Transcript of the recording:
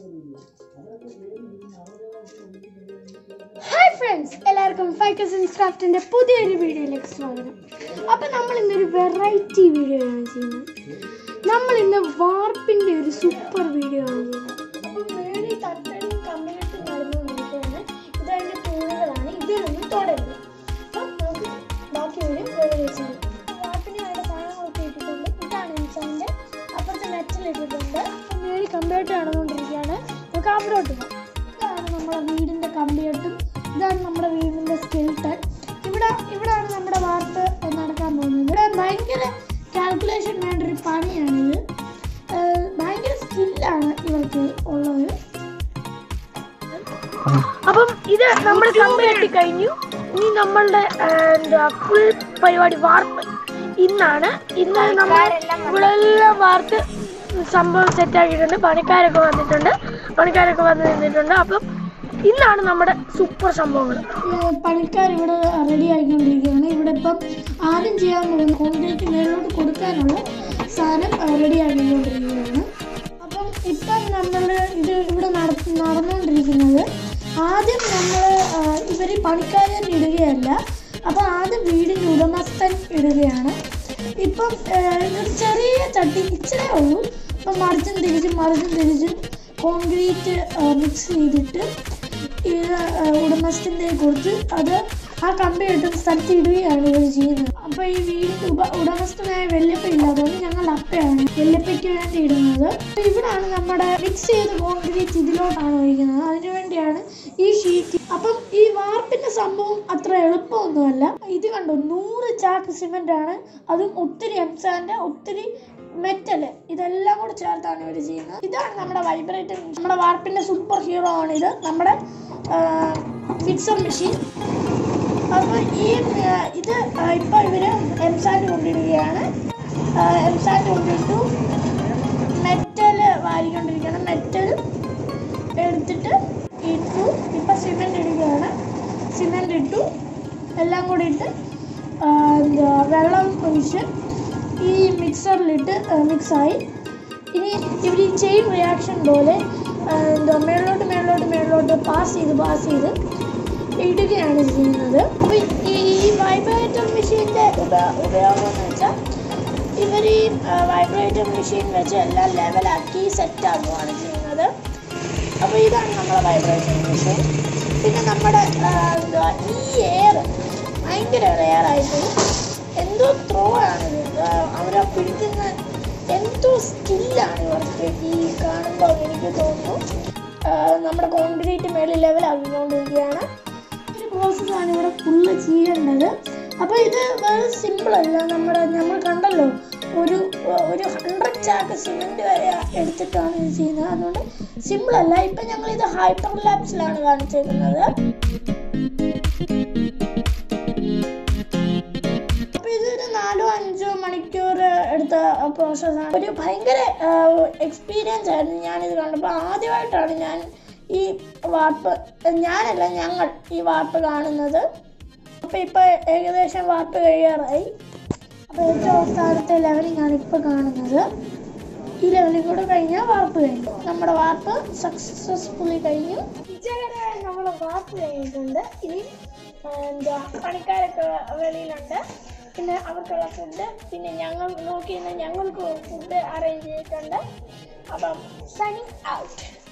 hi friends എല്ലാവർക്കും five cousins ക്രാഫ്റ്റിന്റെ പുതിയൊരു വീഡിയോയിലേക്ക് സ്വാഗതം അപ്പം നമ്മൾ ഇന്നൊരു വെറൈറ്റി വീഡിയോ ആണ് ചെയ്യുന്നത് നമ്മൾ ഇന്ന് വാർപ്പിന്റെ ഒരു സൂപ്പർ വീഡിയോ ആണ് ചെയ്യുന്നത് അപ്പം മേളിൽ തട്ടലും കമ്പിയിട്ട് നടന്നുകൊണ്ടിരിക്കുകയാണ് ഇതതിന്റെ തൂണുകളാണ് ഇതിലൊന്നും തുടരുന്നത് അപ്പം നമുക്ക് ബാക്കി വീഡിയോ വേറെ വെച്ചാൽ വാർപ്പിന് വേണ്ട സാധനങ്ങളൊക്കെ ഇട്ടിട്ടുണ്ട് ഇതാണ് ഇൻസാൻ്റെ അപ്പുറത്തെ മെറ്റൽ ഇട്ടിട്ടുണ്ട് അപ്പം മേളിൽ കമ്പിയായിട്ട് നടന്നുകൊണ്ടിരിക്കുകയാണ് നമുക്ക് അവിടോട്ട് പോകാം ഇതാണ് നമ്മുടെ വീടിന്റെ കമ്പിയട്ടും ഇതാണ് നമ്മുടെ വീടിന്റെ സ്കെൽട്ടൺ ഇവിടെ ഇവിടാണ് നമ്മുടെ വാർപ്പ് നടക്കാൻ പോകുന്നത് ഇവിടെ ഭയങ്കര കാൽക്കുലേഷൻ വേണ്ട ഒരു പണിയാണിത് ഏഹ് ഭയങ്കര സ്കില്ലാണ് ഇവർക്ക് ഉള്ളത് അപ്പം ഇത് നമ്മൾ കമ്പി കെട്ടി കഴിഞ്ഞു ഇനി നമ്മളുടെ എന്താ ഫുൾ പരിപാടി വാർപ്പ് ഇന്നാണ് ഇന്ന് നമ്മൾ ഇവിടെ എല്ലാം വാർത്ത് സംഭവം സെറ്റ് ആക്കിയിട്ടുണ്ട് പണിക്കാരൊക്കെ വന്നിട്ടുണ്ട് പണിക്കാരൊക്കെ വന്ന് നിന്നിട്ടുണ്ട് അപ്പം ഇന്നാണ് നമ്മുടെ സൂപ്പർ സംഭവങ്ങൾ പണിക്കാർ ഇവിടെ റെഡി ആയിക്കൊണ്ടിരിക്കുകയാണ് ഇവിടെ ഇപ്പം ആദ്യം ചെയ്യാൻ പോകുന്ന കോൺക്രീറ്റ് മേലോട്ട് കൊടുക്കാനുള്ള സാധനം റെഡി ആക്കിക്കൊണ്ടിരിക്കുകയാണ് അപ്പം ഇപ്പം നമ്മൾ ഇത് ഇവിടെ നട നടന്നുകൊണ്ടിരിക്കുന്നത് ആദ്യം നമ്മൾ ഇവർ പണിക്കാരെ ഇടുകയല്ല അപ്പം ആദ്യം വീടിൻ്റെ ഉടമസ്ഥൻ ഇടുകയാണ് ഇപ്പം ആ, ഒരു ചെറിയ ചട്ടി ഇച്ചിരേ ഉള്ളൂ ഇപ്പം മറിച്ചും തിരിച്ചും മറിച്ചും തിരിച്ചും കോൺക്രീറ്റ് മിക്സ് ചെയ്തിട്ട് ഇത് ആ, ഉടമസ്ഥൻ്റെ കൊടുത്ത് അത് ആ കമ്പി കിട്ടുന്ന സ്ഥലത്ത് ഇടുകയാണ് ഇവർ ചെയ്യുന്നത് അപ്പൊ ഈ വീടിന്റെ ഉപ ഉടമസ്ഥനായ വെല്ലപ്പ ഇല്ലാത്തതുകൊണ്ട് ഞങ്ങൾ അപ്പയാണ് വെല്ലപ്പയ്ക്ക് വേണ്ടി ഇടുന്നത് അപ്പൊ ഇവിടാണ് നമ്മുടെ മിക്സ് ചെയ്ത കോൺക്രീറ്റ് ഇതിലോട്ടാണ് ഒഴിക്കുന്നത് അതിനുവേണ്ടിയാണ് ഈ ഷീറ്റ് അപ്പം ഈ വാർപ്പിന്റെ സംഭവം അത്ര എളുപ്പമൊന്നുമല്ല ഇത് കണ്ടോ നൂറ് ചാക്ക് സിമെന്റ് ആണ് അതും ഒത്തിരി എംസാന്റെ ഒത്തിരി മെറ്റല് ഇതെല്ലാം കൂടെ ചേർത്താണ് ഇവർ ചെയ്യുന്നത് ഇതാണ് നമ്മുടെ വൈബ്രേറ്റർ നമ്മുടെ വാർപ്പിന്റെ സൂപ്പർ ഹീറോ ആണിത് നമ്മുടെ ഫിക്സർ മെഷീൻ അപ്പോൾ ഈ ആ, ഇത് ആ, ഇപ്പൊ ഇവര് എംസാൻഡ് കൊണ്ടിടുകയാണ് എംസാൻഡ് കൊണ്ടിട്ടു മെറ്റല് വാരിക്കൊണ്ടിരിക്കുകയാണ് മെറ്റൽ എടുത്തിട്ട് ഇട്ടു ഇപ്പൊ സിമെന്റ് ഇടുകയാണ് സിമെന്റ് ഇട്ടു എല്ലാം കൂടി ഇട്ട് ആ, എന്താ വെള്ളം ഒഴിച്ച് ഈ മിക്സറിലിട്ട് മിക്സായി ഇനി ഇവർ ഈ ചെയിൻ റിയാക്ഷൻ പോലെ ആ, എന്താ മേളിലോട്ട് മേളിലോട്ട് മേളിലോട്ട് പാസ് ചെയ്ത് പാസ് ചെയ്ത് ഇടുകയാണ് ചെയ്യുന്നത് അപ്പോൾ ഈ വൈബ്രേറ്റർ മെഷീൻ്റെ ഉപയോഗം എന്ന് വെച്ചാൽ ഇവർ ഈ വൈബ്രേറ്റർ മെഷീൻ വെച്ച് എല്ലാം ലെവലാക്കി സെറ്റ് ആക്കുകയാണ് ചെയ്യുന്നത് അപ്പോൾ ഇതാണ് നമ്മുടെ വൈബ്രേറ്റർ മെഷീൻ പിന്നെ നമ്മുടെ ആ, എന്തുവാ ഈ എയർ ഭയങ്കര എയർ ആയിപ്പോയി എന്തോ ത്രോ ആണ് അവരാ പിടിക്കുന്ന എന്തോ സ്കില്ലാണ് ഇവർക്ക് ഈ കാണുമ്പോൾ എനിക്ക് തോന്നുന്നു ആ, നമ്മുടെ കോൺക്രീറ്റ് മേളിൽ ലെവലാക്കിക്കൊണ്ടിരിക്കുകയാണ് ഒരു പ്രോസസ്സാണ് ഇവിടെ ഫുള്ള് ചെയ്യേണ്ടത് അപ്പോൾ ഇത് വളരെ സിമ്പിൾ അല്ല നമ്മുടെ നമ്മൾ കണ്ടല്ലോ ഒരു ഒരു ഹൺഡ്രഡ് ചാക്ക് സിമെന്റ് വരെ എടുത്തിട്ടാണ് ഇത് ചെയ്യുന്നത് അതുകൊണ്ട് സിമ്പിൾ അല്ല ഇപ്പം ഞങ്ങൾ ഇത് ഹൈപ്പർ ലാബ്സിലാണ് കാണിച്ചേക്കുന്നത് അപ്പൊ ഇതൊരു നാലോ അഞ്ചോ മണിക്കൂർ എടുത്ത പ്രോസസ്സാണ് ഒരു ഭയങ്കര എക്സ്പീരിയൻസ് ആയിരുന്നു ഞാനിത് കണ്ടപ്പോൾ ആദ്യമായിട്ടാണ് ഞാൻ ഈ വാർപ്പ് ഞാനല്ല ഞങ്ങൾ ഈ വാർപ്പ് കാണുന്നത് അപ്പോൾ ഇപ്പോൾ ഏകദേശം വാർപ്പ് കഴിയാറായി അപ്പോൾ ഏറ്റവും അവസാനത്തെ ലെവലിംഗ് ആണ് ഇപ്പോൾ കാണുന്നത് ഈ ലെവലിംഗ് കൂടെ കഴിഞ്ഞാൽ വാർപ്പ് കഴിഞ്ഞു നമ്മുടെ വാർപ്പ് സക്സസ്ഫുള്ളി കഴിഞ്ഞു വിജയകരമായി നമ്മൾ വാർപ്പ് കഴിഞ്ഞിട്ടുണ്ട് ഇനി ആ, എന്താ പണിക്കാരൊക്കെ വെളിയിലുണ്ട് പിന്നെ അവർക്കുള്ള ഫുഡ് പിന്നെ ഞങ്ങൾ നോക്കി ഞങ്ങൾക്ക് ഫുഡ് അറേഞ്ച് ചെയ്തിട്ടുണ്ട് അപ്പം സൈനിങ് ഔട്ട്